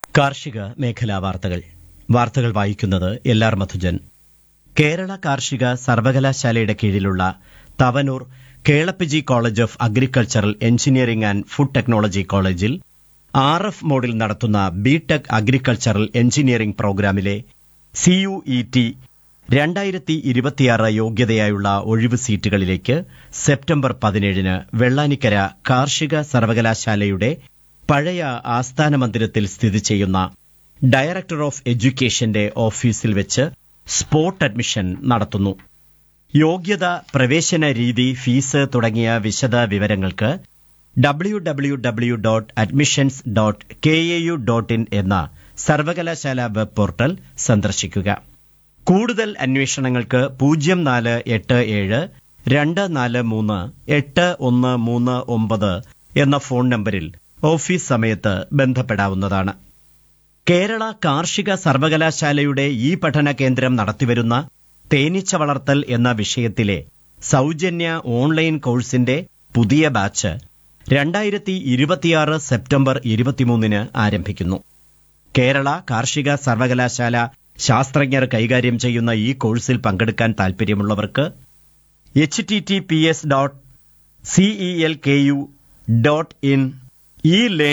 കാർഷിക മേഖലാ വാർത്തകൾ വാർത്തകൾ വായിക്കുന്നത് എൽ ആർ മധുജൻ കേരള കാർഷിക സർവകലാശാലയുടെ കീഴിലുള്ള Tavanur Kelappaji college of agricultural engineering and food technology കോളേജിൽ ആർ എഫ് മോഡിൽ നടത്തുന്ന ബിടെക് അഗ്രികൾച്ചറൽ എഞ്ചിനീയറിംഗ് പ്രോഗ്രാമിലെ സിയുഇടി രണ്ടായിരത്തി ഇരുപത്തിയാറ് യോഗ്യതയായുള്ള ഒഴിവ് സീറ്റുകളിലേക്ക് സെപ്റ്റംബർ പതിനേഴിന് വെള്ളാനിക്കര കാർഷിക സർവകലാശാലയുടെ പഴയ ആസ്ഥാന മന്ദിരത്തിൽ സ്ഥിതി ചെയ്യുന്ന ഡയറക്ടർ ഓഫ് എഡ്യൂക്കേഷന്റെ ഓഫീസിൽ വെച്ച് സ്പോട്ട് അഡ്മിഷൻ നടത്തുന്നു യോഗ്യത പ്രവേശന രീതി ഫീസ് തുടങ്ങിയ വിശദ വിവരങ്ങൾക്ക് W W W dot admissions dot K A U dot in എന്ന സർവകലാശാല വെബ് പോർട്ടൽ സന്ദർശിക്കുക കൂടുതൽ അന്വേഷണങ്ങൾക്ക് പൂജ്യം നാല് എട്ട് ഏഴ് രണ്ട് നാല് മൂന്ന് എട്ട് ഒന്ന് മൂന്ന് ഒമ്പത് എന്ന ഫോൺ നമ്പരിൽ ഓഫീസ് സമയത്ത് ബന്ധപ്പെടാവുന്നതാണ് കേരള കാർഷിക സർവകലാശാലയുടെ ഈ പഠന കേന്ദ്രം നടത്തിവരുന്ന തേനീച്ച വളർത്തൽ എന്ന വിഷയത്തിലെ സൗജന്യ ഓൺലൈൻ കോഴ്സിന്റെ പുതിയ ബാച്ച് രണ്ടായിരത്തി ഇരുപത്തിയാറ് സെപ്റ്റംബർ ഇരുപത്തിമൂന്നിന് ആരംഭിക്കുന്നു കേരള കാർഷിക സർവകലാശാല ശാസ്ത്രജ്ഞർ കൈകാര്യം ചെയ്യുന്ന ഈ കോഴ്സിൽ പങ്കെടുക്കാൻ താൽപര്യമുള്ളവർക്ക് H T T P S dot C E L K U dot in E